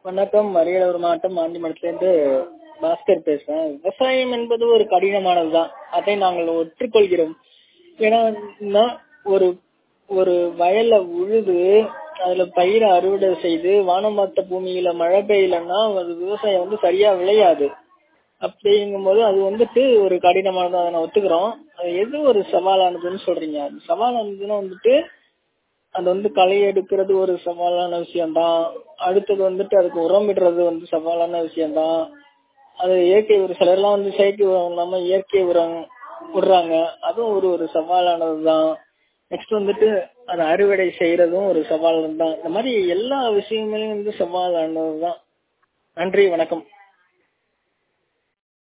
வணக்கம் அரியலூர் மாவட்டம் ஆண்டிமடத்திலிருந்து பாஸ்கர் பேசுறேன் விவசாயம் என்பது ஒரு கடினமானதுதான் அதை நாங்கள் ஒற்றுக்கொள்கிறோம் ஏன்னா நான் ஒரு ஒரு வயல்ல உழுது அதுல பயிரை அறுவடை செய்து வானம் பார்த்த பூமியில மழை பெய்யலன்னா அது விவசாயம் வந்து சரியா விளையாது அப்படிங்கும்போது அது வந்துட்டு ஒரு கடினமானதா அதை நான் ஒத்துக்கிறோம் அது எது ஒரு சவாலானதுன்னு சொல்றீங்க அது சவாலானதுன்னா வந்துட்டு அது வந்து களை எடுக்கிறது ஒரு சவாலான விஷயம்தான் அடுத்தது வந்துட்டு அதுக்கு உரமிடுறது வந்து சவாலான விஷயம்தான் அது இயற்கை ஒரு சிலர்லாம் வந்து செயற்கை உரம் இல்லாம இயற்கை உரம் விடுறாங்க அதுவும் ஒரு ஒரு சவாலானதுதான் நெக்ஸ்ட் வந்துட்டு அதை அறுவடை செய்யறதும் ஒரு சவால் தான் இந்த மாதிரி எல்லா விஷயங்களும் வந்து சவாலானதுதான் நன்றி வணக்கம்